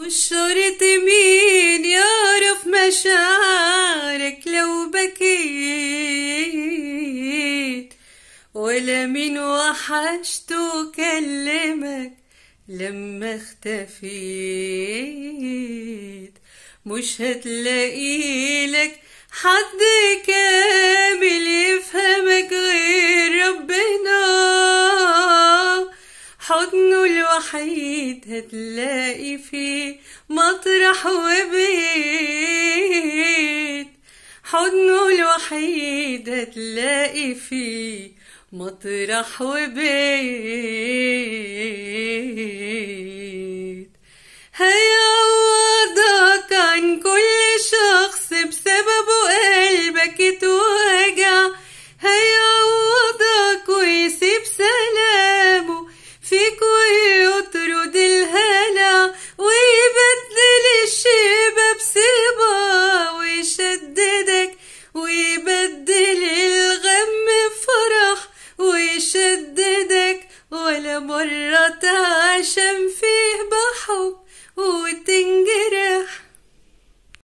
مش شرط مين يعرف مشاعرك لو بكيت ولا مين وحشته كلمك لما اختفيت مش هتلاقي لك حد كامل يفهمك غير ربنا حضنه الوحيد هتلاقي فيه مطرح وبيت حضنه الوحيد هتلاقي فيه مطرح وبيت هيعوضك عن كل شخص بسببه قلبك اتوجع هيعوضك ويسيب سلامه فيك ويطرد الهلع ويبدل الشيبة بصبا ويشددك ويبدل الغم بفرح ويشددك ولا مرة تعشم في